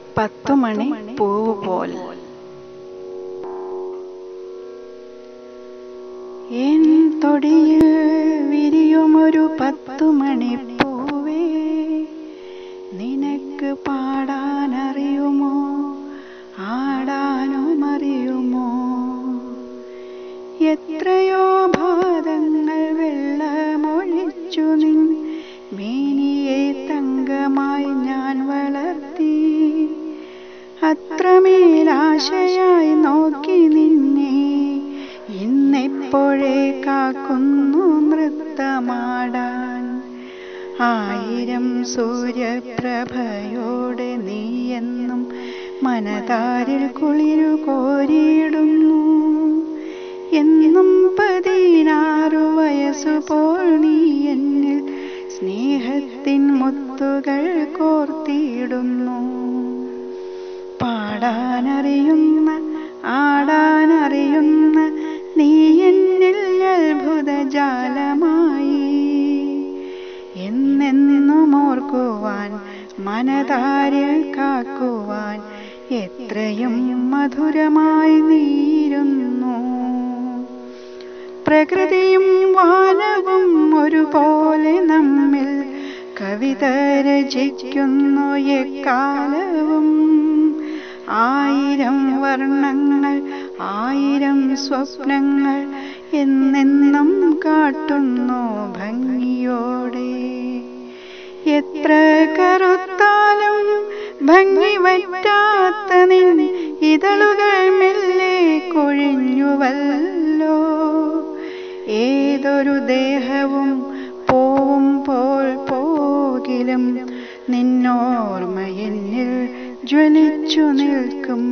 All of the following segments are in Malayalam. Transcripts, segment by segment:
പത്തുമണി പൂവ് പോൽ എൻ തൊടിയിൽ വിരിയുമൊരു പത്തുമണി പൂവേ നിനക്ക് പാടാനറിയുമോ ആടാനും അറിയുമോ എത്രയോ ഭാരങ്ങൾ വെള്ളമൊഴിച്ചു നിൻ മേനിയെ തങ്കമായി ഞാൻ വളർത്തി അത്രമേലാശയായി നോക്കി നിന്നെ ഇന്നെപ്പോഴേ കാക്കുന്നു നൃത്തമാടാൻ ആയിരം സൂര്യപ്രഭയോടെ നീയെന്നും മനതാരിൽ കുളിരു കോരിയിടുന്നു എന്നും പതിനാറു വയസ്സുപോൾ നീ എന്നിൽ സ്നേഹത്തിൻ മുത്തുകൾ കോർത്തിയിടുന്നു പാടാനറിയുന്ന ആടാനറിയുന്ന നീ എന്നിൽ അത്ഭുതജാലമായി എന്നെന്നും ഓർക്കുവാൻ മനതാരിൽ കാക്കുവാൻ എത്രയും മധുരമായി നീരുന്നു പ്രകൃതിയും വാനവും ഒരുപോലെ നമ്മിൽ കവിത രചിക്കുന്നു എക്കാലവും ആയിരം വർണ്ണങ്ങൾ ആയിരം സ്വപ്നങ്ങൾ എന്നെന്നും കാട്ടുന്നു ഭംഗിയോടെ എത്ര കറുത്താലും ഭംഗി വറ്റാത്ത നിൻ ഇതളുകൾ മെല്ലെ കൊഴിഞ്ഞുവല്ലോ ഏതൊരു ദേഹവും പോവുമ്പോൾ പോകിലും നിന്നോർമ്മ എന്നിൽ ജ്വലിച്ചു നിൽക്കും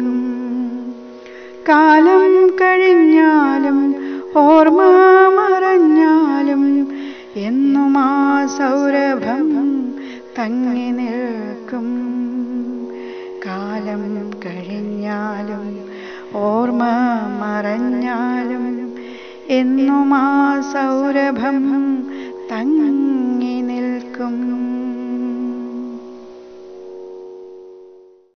കാലം കഴിഞ്ഞാലും ഓർമ്മ മറഞ്ഞാലും എന്നും ആ സൗരഭം തങ്ങി നിൽക്കും കാലം കഴിഞ്ഞാലും ഓർമ്മ മറഞ്ഞാലും എന്നും ആ സൗരഭം തങ്ങി നിൽക്കും